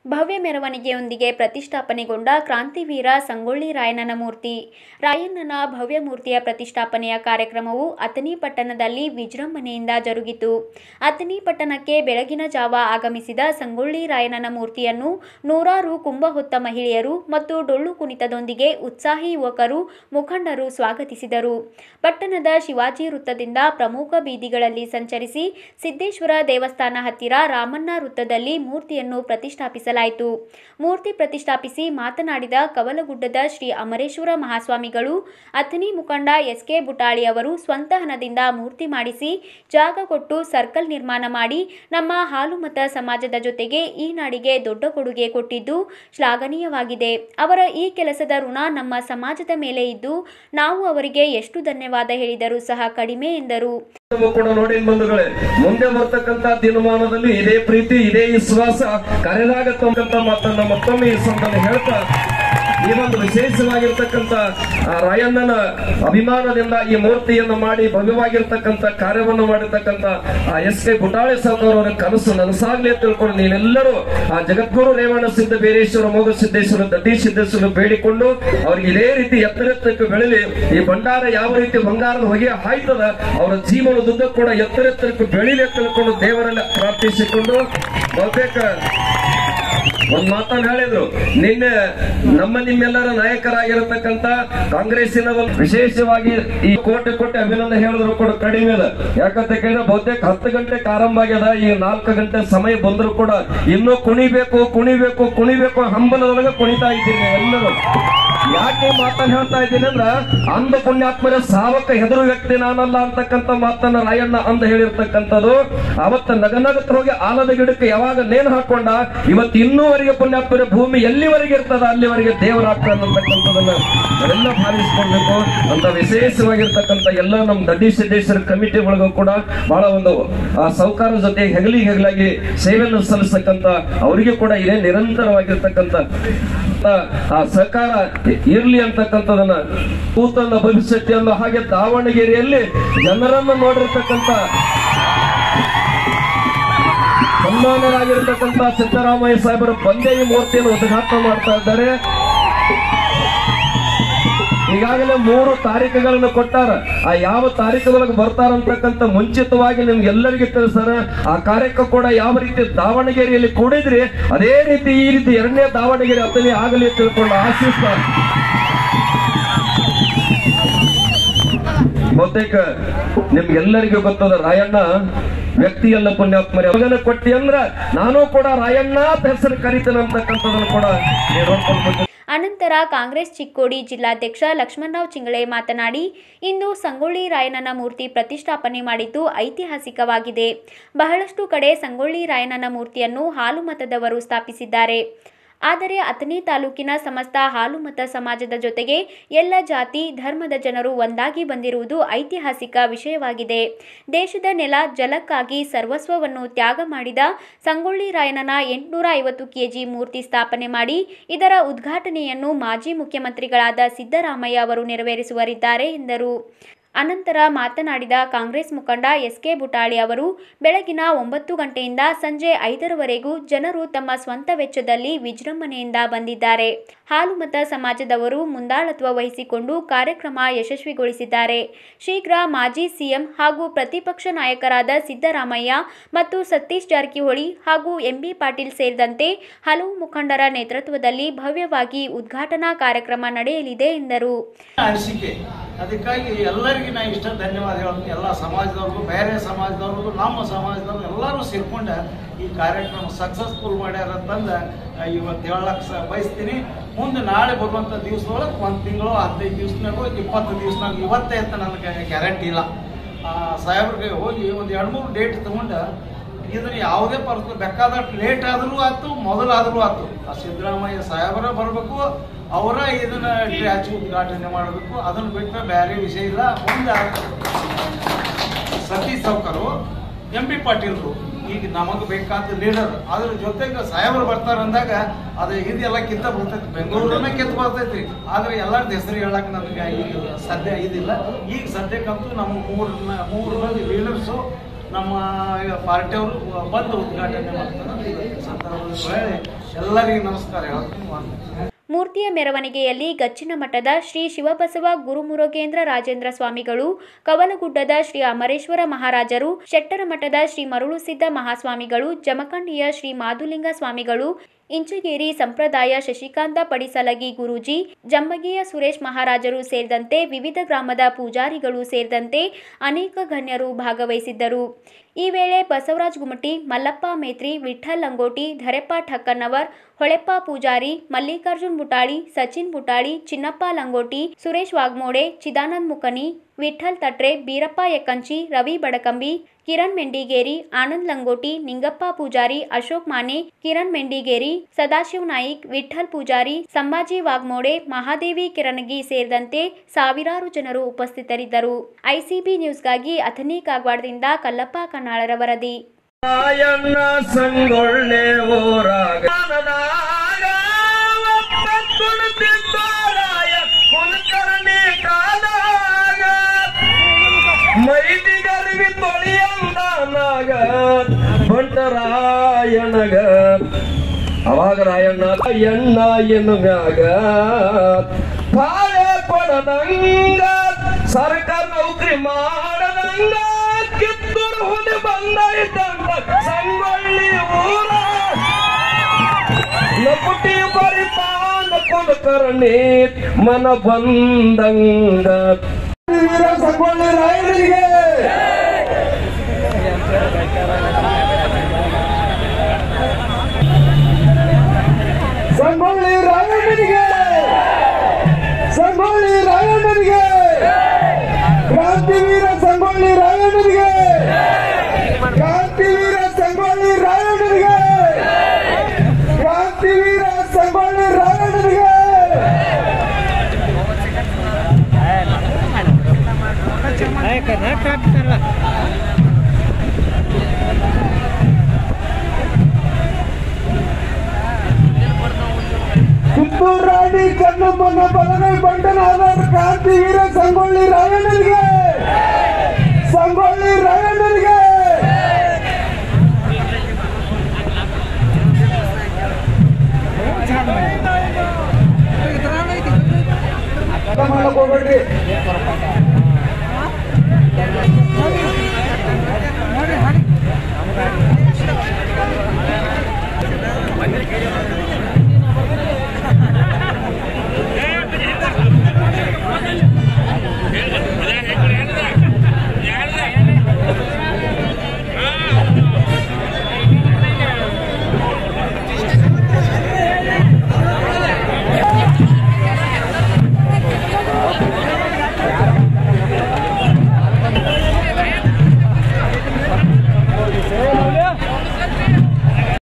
ಭವ್ಯ ಮೆರವಣಿಗೆಯೊಂದಿಗೆ ಪ್ರತಿಷ್ಠಾಪನೆಗೊಂಡ ಕ್ರಾಂತಿವೀರ ಸಂಗೊಳ್ಳಿ ರಾಯಣ್ಣನ ಮೂರ್ತಿ ರಾಯಣ್ಣನ ಭವ್ಯ ಮೂರ್ತಿಯ ಪ್ರತಿಷ್ಠಾಪನೆಯ ಕಾರ್ಯಕ್ರಮವು ಅಥಣಿ ಪಟ್ಟಣದಲ್ಲಿ ವಿಜೃಂಭಣೆಯಿಂದ ಜರುಗಿತು ಅಥಣಿ ಪಟ್ಟಣಕ್ಕೆ ಬೆಳಗಿನ ಜಾವ ಆಗಮಿಸಿದ ಸಂಗೊಳ್ಳಿ ರಾಯಣ್ಣನ ಮೂರ್ತಿಯನ್ನು ನೂರಾರು ಕುಂಭ ಹೊತ್ತ ಮಹಿಳೆಯರು ಮತ್ತು ಡೊಳ್ಳು ಕುಣಿತದೊಂದಿಗೆ ಉತ್ಸಾಹಿ ಯುವಕರು ಮುಖಂಡರು ಸ್ವಾಗತಿಸಿದರು ಪಟ್ಟಣದ ಶಿವಾಜಿ ವೃತ್ತದಿಂದ ಪ್ರಮುಖ ಬೀದಿಗಳಲ್ಲಿ ಸಂಚರಿಸಿ ಸಿದ್ದೇಶ್ವರ ದೇವಸ್ಥಾನ ಹತ್ತಿರ ರಾಮಣ್ಣ ವೃತ್ತದಲ್ಲಿ ಮೂರ್ತಿಯನ್ನು ಪ್ರತಿಷ್ಠಾಪಿಸಲಾಯಿತು ಮೂರ್ತಿ ಪ್ರತಿಷ್ಠಾಪಿಸಿ ಮಾತನಾಡಿದ ಕವಲಗುಡ್ಡದ ಶ್ರೀ ಅಮರೇಶ್ವರ ಮಹಾಸ್ವಾಮಿಗಳು ಅಥಣಿ ಮುಖಂಡ ಎಸ್ ಕೆ ಬುಟಾಳಿ ಅವರು ಸ್ವಂತ ಹಣದಿಂದ ಮೂರ್ತಿ ಮಾಡಿಸಿ ಜಾಗ ಕೊಟ್ಟು ಸರ್ಕಲ್ ನಿರ್ಮಾಣ ಮಾಡಿ ನಮ್ಮ ಹಾಲುಮತ ಸಮಾಜದ ಜೊತೆಗೆ ಈ ನಾಡಿಗೆ ದೊಡ್ಡ ಕೊಡುಗೆ ಕೊಟ್ಟಿದ್ದು ಶ್ಲಾಘನೀಯವಾಗಿದೆ ಅವರ ಈ ಕೆಲಸದ ಋಣ ನಮ್ಮ ಸಮಾಜದ ಮೇಲೆ ಇದ್ದು ನಾವು ಅವರಿಗೆ ಎಷ್ಟು ಧನ್ಯವಾದ ಹೇಳಿದರೂ ಸಹ ಕಡಿಮೆ ಎಂದರು ನೀವು ಕೂಡ ನೋಡಿ ಬಂಧುಗಳೇ ಮುಂದೆ ಬರ್ತಕ್ಕಂತ ದಿನಮಾನದಲ್ಲಿ ಇದೇ ಪ್ರೀತಿ ಇದೇ ವಿಶ್ವಾಸ ಕರೆದಾಗ ತೊಂದಂತ ಮಾತನ್ನ ಮತ್ತೊಮ್ಮೆ ಈ ಸಂದರ್ಭ ಹೇಳ್ತಾ ಈ ಒಂದು ವಿಶೇಷವಾಗಿರ್ತಕ್ಕಂತ ಆ ರಾಯಣ್ಣನ ಅಭಿಮಾನದಿಂದ ಈ ಮೂರ್ತಿಯನ್ನು ಮಾಡಿ ಭವ್ಯವಾಗಿರ್ತಕ್ಕಂತ ಕಾರ್ಯವನ್ನು ಮಾಡಿರ್ತಕ್ಕಂತ ಆ ಎಸ್ ಕೆ ಬುಟಾಳೆ ಅವರ ಕನಸು ನನಸಾಗ್ಲಿ ಅಂತ ತಿಳ್ಕೊಂಡು ನೀವೆಲ್ಲರೂ ಆ ಜಗದ್ಗುರು ರೇವಣ ಸಿದ್ಧ ಬೇರೇಶ್ವರ ಮೋಗ ಸಿದ್ದೇಶ್ವರ ದಡ್ಡಿ ಸಿದ್ದೇಶ್ವರ ಬೇಡಿಕೊಂಡು ಅವ್ರಿಗೆ ಇದೇ ರೀತಿ ಎತ್ತರೆತ್ತಕ್ಕೆ ಬೆಳಲಿ ಈ ಭಂಡಾರ ಯಾವ ರೀತಿ ಬಂಗಾರದ ಹೊಗೆ ಹಾಯ್ತದ ಅವರ ಜೀವನದುದ್ದ ಕೂಡ ಎತ್ತರೆತ್ತರಕ್ಕೆ ಬೆಳಿಲಿ ಅಂತ ತಿಳ್ಕೊಂಡು ದೇವರಲ್ಲಿ ಪ್ರಾರ್ಥಿಸಿಕೊಂಡು ಬಹುತೇಕ ಒಂದ್ ಮಾತನ್ನ ಹೇಳಿದ್ರು ನಿನ್ನೆ ನಮ್ಮ ನಿಮ್ಮೆಲ್ಲರ ನಾಯಕರಾಗಿರತಕ್ಕಂತ ಕಾಂಗ್ರೆಸ್ಸಿನ ಒಂದು ವಿಶೇಷವಾಗಿ ಈ ಕೋಟೆ ಕೋಟೆ ಅಭಿನಂದನೆ ಹೇಳಿದ್ರು ಕೂಡ ಕಡಿಮೆ ಅದ ಯಾಕಂತ ಕೇಳಿದ್ರೆ ಬಹುತೇಕ ಹತ್ತು ಗಂಟೆ ಆರಂಭ ಆಗ್ಯದ ಈ ನಾಲ್ಕು ಗಂಟೆ ಸಮಯ ಬಂದ್ರು ಕೂಡ ಇನ್ನೂ ಕುಣಿಬೇಕು ಕುಣಿಬೇಕು ಕುಣಿಬೇಕು ಹಂಬಲದೊಳಗೆ ಕುಣಿತಾ ಇದ್ದೀನಿ ಎಲ್ಲರೂ ಯಾಕೆ ಮಾತನ್ನ ಹೇಳ್ತಾ ಇದ್ದೀನಿ ಅಂದ್ರ ಅಂಧ ಪುಣ್ಯಾತ್ಮರ ಸಾವಕ ಹೆದರು ವ್ಯಕ್ತಿ ನಾನಲ್ಲ ಅಂತಕ್ಕಂಥ ಮಾತನ್ನ ರಾಯಣ್ಣ ಅಂದ ಹೇಳಿರ್ತಕ್ಕಂಥದ್ದು ಅವತ್ತ ನಗನಗತ್ರ ಹೋಗಿ ಆಲದ ಗಿಡಕ್ಕೆ ಯಾವಾಗ ನೇಣು ಹಾಕೊಂಡ ಇವತ್ತು ಇನ್ನೂವರೆಗೆ ಪುಣ್ಯಾತ್ಮರ ಭೂಮಿ ಎಲ್ಲಿವರೆಗೆ ಇರ್ತದ ಅಲ್ಲಿವರೆಗೆ ದೇವರಾಗ್ತಾನೆ ಅಂತಕ್ಕಂಥದನ್ನ ನಾವೆಲ್ಲ ಭಾವಿಸ್ಕೊಳ್ಬೇಕು ಅಂತ ವಿಶೇಷವಾಗಿರ್ತಕ್ಕಂಥ ಎಲ್ಲ ನಮ್ಮ ದಡ್ಡಿ ಸಿದ್ದೇಶ್ವರ ಕಮಿಟಿ ಒಳಗೂ ಕೂಡ ಬಹಳ ಒಂದು ಆ ಸೌಕಾರ ಜೊತೆ ಹೆಗಲಿ ಹೆಗಲಾಗಿ ಸೇವೆಯನ್ನು ಸಲ್ಲಿಸ್ತಕ್ಕಂಥ ಅವರಿಗೆ ಕೂಡ ಇದೇ ನಿರಂತರವಾಗಿರ್ತಕ್ಕಂಥ ಆ ಸಹಕಾರ ಇರ್ಲಿ ಅಂತಕ್ಕಂಥದನ್ನ ಕೂತನ್ನ ಭವಿಷ್ಯತೆಯನ್ನು ಹಾಗೆ ದಾವಣಗೆರೆಯಲ್ಲಿ ಜನರನ್ನು ನೋಡಿರ್ತಕ್ಕಂಥ ಸನ್ಮಾನರಾಗಿರ್ತಕ್ಕಂಥ ಸಿದ್ದರಾಮಯ್ಯ ಸಾಹೇಬರು ಬಂದೇ ಈ ಮೂರ್ತಿಯನ್ನು ಉದ್ಘಾಟನೆ ಮಾಡ್ತಾ ಇದ್ದಾರೆ ಈಗಾಗಲೇ ಮೂರು ತಾರೀಕುಗಳನ್ನು ಕೊಟ್ಟಾರ ಆ ಯಾವ ತಾರೀಕುಗಳಿಗೆ ಬರ್ತಾರಂತಕ್ಕಂಥ ಮುಂಚಿತವಾಗಿ ನಿಮ್ಗೆಲ್ಲರಿಗೂ ತಿಳಿಸ್ತಾರ ಆ ಕಾರ್ಯಕ್ಕೆ ಕೂಡ ಯಾವ ರೀತಿ ದಾವಣಗೆರೆಯಲ್ಲಿ ಕೂಡಿದ್ರಿ ಅದೇ ರೀತಿ ಈ ರೀತಿ ಎರಡನೇ ದಾವಣಗೆರೆ ಹತ್ತನೇ ಆಗಲಿ ಅಂತ ತಿಳ್ಕೊಂಡು ಆಶಿಸ್ತಾರೆ ಬಹುತೇಕ ನಿಮ್ಗೆಲ್ಲರಿಗೂ ಗೊತ್ತದ ರಾಯಣ್ಣ ವ್ಯಕ್ತಿಯಲ್ಲ ಪುಣ್ಯಾತ್ಮರಿ ಮಗನ ಕೊಟ್ಟಿ ಅಂದ್ರ ನಾನು ಕೂಡ ರಾಯಣ್ಣ ಅಂತ ಹೆಸರು ಕರಿತೇನೆ ಅಂತಕ್ಕಂಥದನ್ನು ಕೂಡ ನೀವು ನೋಡ್ಕೊಳ್ಬೇಕು ಅನಂತರ ಕಾಂಗ್ರೆಸ್ ಚಿಕ್ಕೋಡಿ ಜಿಲ್ಲಾಧ್ಯಕ್ಷ ಲಕ್ಷ್ಮಣರಾವ್ ಚಿಂಗಳೆ ಮಾತನಾಡಿ ಇಂದು ಸಂಗೊಳ್ಳಿ ರಾಯಣ್ಣನ ಮೂರ್ತಿ ಪ್ರತಿಷ್ಠಾಪನೆ ಮಾಡಿದ್ದು ಐತಿಹಾಸಿಕವಾಗಿದೆ ಬಹಳಷ್ಟು ಕಡೆ ಸಂಗೊಳ್ಳಿ ರಾಯಣ್ಣನ ಮೂರ್ತಿಯನ್ನು ಹಾಲುಮತದವರು ಸ್ಥಾಪಿಸಿದ್ದಾರೆ ಆದರೆ ಅಥಣಿ ತಾಲೂಕಿನ ಸಮಸ್ತ ಹಾಲುಮತ ಸಮಾಜದ ಜೊತೆಗೆ ಎಲ್ಲ ಜಾತಿ ಧರ್ಮದ ಜನರು ಒಂದಾಗಿ ಬಂದಿರುವುದು ಐತಿಹಾಸಿಕ ವಿಷಯವಾಗಿದೆ ದೇಶದ ನೆಲ ಜಲಕ್ಕಾಗಿ ಸರ್ವಸ್ವವನ್ನು ತ್ಯಾಗ ಮಾಡಿದ ಸಂಗೊಳ್ಳಿ ರಾಯಣ್ಣನ ಎಂಟುನೂರ ಐವತ್ತು ಕೆಜಿ ಮೂರ್ತಿ ಸ್ಥಾಪನೆ ಮಾಡಿ ಇದರ ಉದ್ಘಾಟನೆಯನ್ನು ಮಾಜಿ ಮುಖ್ಯಮಂತ್ರಿಗಳಾದ ಸಿದ್ದರಾಮಯ್ಯ ಅವರು ನೆರವೇರಿಸುವರಿದ್ದಾರೆ ಎಂದರು ಅನಂತರ ಮಾತನಾಡಿದ ಕಾಂಗ್ರೆಸ್ ಮುಖಂಡ ಎಸ್ ಕೆ ಬುಟಾಳಿ ಅವರು ಬೆಳಗಿನ ಒಂಬತ್ತು ಗಂಟೆಯಿಂದ ಸಂಜೆ ಐದರವರೆಗೂ ಜನರು ತಮ್ಮ ಸ್ವಂತ ವೆಚ್ಚದಲ್ಲಿ ವಿಜೃಂಭಣೆಯಿಂದ ಬಂದಿದ್ದಾರೆ ಹಾಲುಮತ ಸಮಾಜದವರು ಮುಂದಾಳತ್ವ ವಹಿಸಿಕೊಂಡು ಕಾರ್ಯಕ್ರಮ ಯಶಸ್ವಿಗೊಳಿಸಿದ್ದಾರೆ ಶೀಘ್ರ ಮಾಜಿ ಸಿಎಂ ಹಾಗೂ ಪ್ರತಿಪಕ್ಷ ನಾಯಕರಾದ ಸಿದ್ದರಾಮಯ್ಯ ಮತ್ತು ಸತೀಶ್ ಜಾರಕಿಹೊಳಿ ಹಾಗೂ ಎಂಬಿ ಪಾಟೀಲ್ ಸೇರಿದಂತೆ ಹಲವು ಮುಖಂಡರ ನೇತೃತ್ವದಲ್ಲಿ ಭವ್ಯವಾಗಿ ಉದ್ಘಾಟನಾ ಕಾರ್ಯಕ್ರಮ ನಡೆಯಲಿದೆ ಎಂದರು ಅನಿಸಿಕೆ ಅದಕ್ಕಾಗಿ ಎಲ್ಲರಿಗೂ ನಾ ಇಷ್ಟ ಧನ್ಯವಾದ ಹೇಳ್ತೀನಿ ಎಲ್ಲ ಸಮಾಜದವ್ರಿಗೂ ಬೇರೆ ಸಮಾಜದವ್ರಿಗೂ ನಮ್ಮ ಸಮಾಜದವ್ರು ಎಲ್ಲರೂ ಸೇರ್ಕೊಂಡ ಈ ಕಾರ್ಯಕ್ರಮ ಸಕ್ಸಸ್ಫುಲ್ ಮಾಡ್ಯಾರ ಅಂತಂದು ಇವತ್ತು ಹೇಳಕ್ ಸ ಬಯಸ್ತೀನಿ ಮುಂದೆ ನಾಳೆ ಬರುವಂಥ ದಿವಸದೊಳಗೆ ಒಂದು ತಿಂಗಳು ಹದಿನೈದು ದಿವ್ಸನಾಗು ಇಪ್ಪತ್ತು ದಿವ್ಸನಾಗ ಇವತ್ತೇ ಅಂತ ನನಗೆ ಗ್ಯಾರಂಟಿ ಇಲ್ಲ ಆ, ಸಾಹೇಬ್ರಿಗೆ ಹೋಗಿ ಒಂದು ಎರಡು ಮೂರು ಡೇಟ್ ತಗೊಂಡು ಇದನ್ನ ಯಾವುದೇ ಪರಿಸ್ಥಿತಿ ಬೇಕಾದಷ್ಟು ಲೇಟ್ ಆದರೂ ಆಯ್ತು ಮೊದಲಾದರೂ ಆಯ್ತು ಆ ಸಿದ್ದರಾಮಯ್ಯ ಸಾಹೇಬರ ಬರಬೇಕು ಅವರ ಇದನ್ನ ಟ್ರ್ಯಾಚ್ ಉದ್ಘಾಟನೆ ಮಾಡಬೇಕು ಅದನ್ನ ಬಿಟ್ಟರೆ ಬೇರೆ ವಿಷಯ ಇಲ್ಲ ಮುಂದೆ ಸತೀಶ್ ಸೌಕರು ಎಂ ಪಿ ಪಾಟೀಲ್ರು ಈಗ ನಮಗೆ ಬೇಕಾದ ಲೀಡರ್ ಅದ್ರ ಜೊತೆಗೆ ಸಾಹೇಬರು ಬರ್ತಾರ ಅಂದಾಗ ಅದು ಇದೆಲ್ಲ ಕಿತ್ತ ಬರ್ತೈತಿ ಬೆಂಗಳೂರನ್ನ ಕಿತ್ತ ಬರ್ತೈತಿ ಆದ್ರೆ ಎಲ್ಲರ ಹೆಸರು ಹೇಳಕ್ ನನಗೆ ಈಗ ಸದ್ಯ ಇದಿಲ್ಲ ಈಗ ಸದ್ಯಕ್ಕಂತೂ ನಮ್ಮ ಮೂರು ಮೂರು ಮಂದಿ ಲೀಡರ್ಸು ನಮ್ಮ ಪಾರ್ಟಿಯವರು ಬಂದು ಉದ್ಘಾಟನೆ ಮಾಡ್ತಾರೆ ಅಂತ ಈ ಸಂದರ್ಭದಲ್ಲಿ ಹೇಳಿ ಎಲ್ಲರಿಗೂ ನಮಸ್ಕಾರ ಹೇಳ್ತೀನಿ ವಂದನೆ. ಮೂರ್ತಿಯ ಮೆರವಣಿಗೆಯಲ್ಲಿ ಗಚ್ಚಿನ ಮಠದ ಶ್ರೀ ಶಿವಬಸವ ಗುರುಮುರುಗೇಂದ್ರ ರಾಜೇಂದ್ರ ಸ್ವಾಮಿಗಳು ಕವಲಗುಡ್ಡದ ಶ್ರೀ ಅಮರೇಶ್ವರ ಮಹಾರಾಜರು ಶೆಟ್ಟರ ಮಠದ ಶ್ರೀ ಮರುಳುಸಿದ್ದ ಮಹಾಸ್ವಾಮಿಗಳು ಜಮಖಂಡಿಯ ಶ್ರೀ ಮಾದುಲಿಂಗ ಸ್ವಾಮಿಗಳು ಇಂಚಗೇರಿ ಸಂಪ್ರದಾಯ ಶಶಿಕಾಂತ ಪಡಿಸಲಗಿ ಗುರೂಜಿ ಜಂಬಗಿಯ ಸುರೇಶ್ ಮಹಾರಾಜರು ಸೇರಿದಂತೆ ವಿವಿಧ ಗ್ರಾಮದ ಪೂಜಾರಿಗಳು ಸೇರಿದಂತೆ ಅನೇಕ ಗಣ್ಯರು ಭಾಗವಹಿಸಿದ್ದರು ಈ ವೇಳೆ ಬಸವರಾಜ್ ಗುಮಟಿ ಮಲ್ಲಪ್ಪ ಮೇತ್ರಿ ವಿಠ್ಠಲ್ ಲಂಗೋಟಿ ಧರೆಪ್ಪ ಠಕ್ಕನ್ನವರ್ ಹೊಳೆಪ್ಪ ಪೂಜಾರಿ ಮಲ್ಲಿಕಾರ್ಜುನ್ ಬುಟಾಳಿ ಸಚಿನ್ ಬುಟಾಳಿ ಚಿನ್ನಪ್ಪ ಲಂಗೋಟಿ ಸುರೇಶ್ ವಾಗ್ಮೋಡೆ ಚಿದಾನಂದ್ ಮುಕನಿ ವಿಠ್ಠಲ್ ತಟ್ರೆ ಬೀರಪ್ಪ ಯಕ್ಕಂಚಿ ರವಿ ಬಡಕಂಬಿ ಕಿರಣ್ ಮೆಂಡಿಗೇರಿ ಆನಂದ್ ಲಂಗೋಟಿ ನಿಂಗಪ್ಪ ಪೂಜಾರಿ ಅಶೋಕ್ ಮಾನೆ ಕಿರಣ್ ಮೆಂಡಿಗೇರಿ ಸದಾಶಿವ್ ನಾಯಿಕ್ ವಿಠ್ಠಲ್ ಪೂಜಾರಿ ಸಂಭಾಜಿ ವಾಗ್ಮೋಡೆ ಮಹಾದೇವಿ ಕಿರಣಗಿ ಸೇರಿದಂತೆ ಸಾವಿರಾರು ಜನರು ಉಪಸ್ಥಿತರಿದ್ದರು ಐಸಿಬಿ ನ್ಯೂಸ್ಗಾಗಿ ಅಥನಿ ಕಾಗವಾಡದಿಂದ ಕಲ್ಲಪ್ಪ ಕನ್ನಾಳರ ವರದಿ ರಾಯಣ್ಣ ಸಂಗೊಳ್ಳೆ ಊರಾಗ ಕುಲಕರ್ಣಿ ಕಾಲಾಗ ಮೈದಿಗರಿವಿ ತೊಳಿಯಂದನಾಗ ಬಂಟರಾಯಣಗ ಅವಾಗ ರಾಯಣ್ಣ ಎಣ್ಣ ಎನ್ನುಮ್ಯಾಗ ಪಾಳೆ ಕೊಡದಂಗ ಸರ್ಕಾರ ನೌಕರಿ ಮಾಡದಂಗ ಕಿತ್ತೂರು ಹುಲಿ ಬಂದೈತಂತ ಸಂಗೊಳ್ಳಿ ಊರ ಲಪುಟಿ ಬರಿತಾನ ಕುಲಕರ್ಣಿ ಮನ ಬಂದಂಗ ವೀರ ಸಂಗೊಳ್ಳಿ ರಾಯರಿಗೆ ಸಂಗೊಳ್ಳಿ ರಾಯಣ್ಣನಿಗೆ ಸಂಗೊಳ್ಳಿ ರಾಯಣ್ಣನಿಗೆ ಕ್ರಾಂತಿವೀರ ಸಂಗೊಳ್ಳಿ ರಾಯಣ್ಣನಿಗೆ ಕ್ರಾಂತಿವೀರ ಸಂಗೊಳ್ಳಿ ರಾಯಣ್ಣನಿಗೆ ಕ್ರಾಂತಿವೀರ ಸಂಗೊಳ್ಳಿ ರಾಯಣ್ಣನಿಗೆ ಕಿತ್ತೂರು ರಾಣಿ ಚೆನ್ನಮ್ಮನ ಬಲಗೈ ಬಂಟನಾದ ಕ್ರಾಂತಿವೀರ ಸಂಗೊಳ್ಳಿ ರಾಯಣ್ಣನಿಗೆ ಸಂಗೊಳ್ಳಿ ರಾಯಣ್ಣನಿಗೆ ಮಾಡಕ್ ಹೋಗ್ಬೇಡ್ರಿ